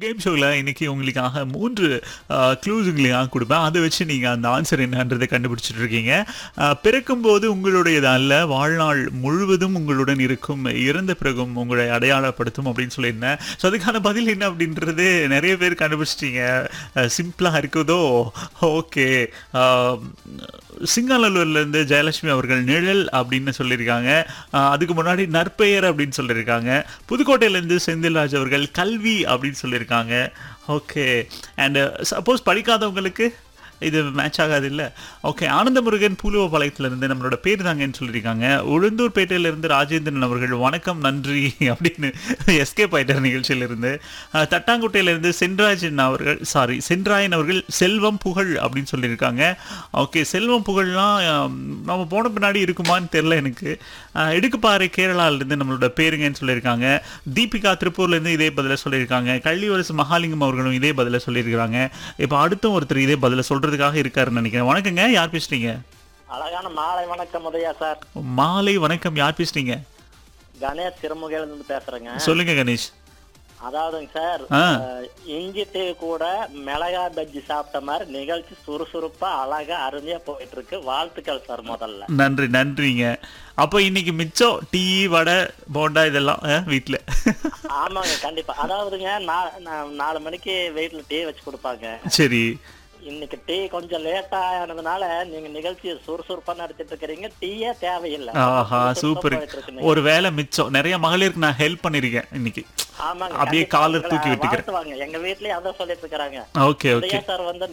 Game ஷோவில் இன்னைக்கு உங்களுக்காக மூன்று க்ளூஸ் உங்களுக்காக கொடுப்பேன் அதை வச்சு நீங்கள் அந்த ஆன்சர் என்னன்றதை கண்டுபிடிச்சிட்டு இருக்கீங்க அஹ், பிறக்கும்போது உங்களுடையது அல்ல வாழ்நாள் முழுவதும் உங்களுடன் இருக்கும் இறந்த பிறகும் உங்களை அடையாளப்படுத்தும் அப்படின்னு சொல்லியிருந்தேன் ஸோ அதுக்கான பதில் என்ன அப்படின்றது நிறைய பேர் கண்டுபிடிச்சிட்டீங்க சிம்பிளாக இருக்குதோ ஓகே சிங்காநல்லூர்லேருந்து ஜெயலட்சுமி அவர்கள் நிழல் அப்படின்னு சொல்லியிருக்காங்க அஹ், அதுக்கு முன்னாடி நற்பெயர் அப்படின்னு சொல்லியிருக்காங்க புதுக்கோட்டையிலேருந்து செந்தில்ராஜ் அவர்கள் கல்வி அப்படின்னு சொல்லியிருக்காங்க ஓகே அண்ட் சப்போஸ் படிக்காதவங்களுக்கு இது மேட்ச் ஆகாது இல்லை ஓகே ஆனந்த முருகன் பூலுவ இருந்து நம்மளோட பேர் தாங்கன்னு சொல்லியிருக்காங்க உளுந்தூர் பேட்டையிலிருந்து ராஜேந்திரன் அவர்கள் வணக்கம் நன்றி அப்படின்னு எஸ்கேப் ஆயிட்டார் நிகழ்ச்சியிலிருந்து அஹ், தட்டாங்குட்டையிலிருந்து சென்ராஜன் அவர்கள் சாரி சென்ராயன் அவர்கள் செல்வம் புகழ் அப்படின்னு சொல்லியிருக்காங்க ஓகே செல்வம் புகழ்லாம் அஹ், நம்ம போன பின்னாடி இருக்குமான்னு தெரில எனக்கு அஹ், எடுக்குப்பாறை கேரளாவிலேருந்து நம்மளோட பேருங்கன்னு சொல்லியிருக்காங்க தீபிகா திருப்பூர்லேருந்து இதே பதில சொல்லியிருக்காங்க கள்ளிவரசு மகாலிங்கம் அவர்களும் இதே பதில சொல்லியிருக்காங்க இப்போ அடுத்தும் ஒருத்தர் இதே பதில சொல்றதுக்காக இருக்காருன்னு நினைக்கிறேன் வணக்கங்க யார் பேசுறீங்க அழகான மாலை வணக்கம் உதயா சார் மாலை வணக்கம் யார் பேசுறீங்க கணேஷ் சிறுமுகையில இருந்து பேசுறேங்க சொல்லுங்க கணேஷ் அதாவதுங்க சார் ஆ. அஹ், இஞ்சி டீ கூட மிளகா பஜ்ஜி சாப்பிட்ட மாதிரி நிகழ்ச்சி சுறுசுறுப்பா அழகா அருமையா போயிட்டு இருக்கு வாழ்த்துக்கள் சார் முதல்ல நன்றி நன்றிங்க அப்போ இன்னைக்கு மிச்சம் டீ வடை போண்டா இதெல்லாம் அஹ், வீட்ல ஆமாங்க கண்டிப்பா அதாவதுங்க நா- நா- நாலு மணிக்கு வீட்டுல டீ வச்சு கொடுப்பாங்க சரி இன்னைக்கு டீ கொஞ்சம் லேட்டா ஆனதுனால நீங்க நிகழ்ச்சியை சுறுசுறுப்பா நடத்திட்டு இருக்கிறீங்க டீயே தேவையில்லை ஆஹா சுறுசுறுப்பா சூப்பர் போயிட்டு இருக்கு ஒரு வேலை மிச்சம் நிறைய மகளிருக்கு நான் ஹெல்ப் பண்ணிருக்கேன் இன்னைக்கு ஆமாங்க அப்படியே கண்டிப்பா காலர் உங்களை தூக்கி விட்டுக்கிறேன் வாழ்த்துவாங்க எங்க வீட்லயும் அதான் சொல்லிட்டு இருக்காங்க ஓகே ஓகே உதயா சார் வந்து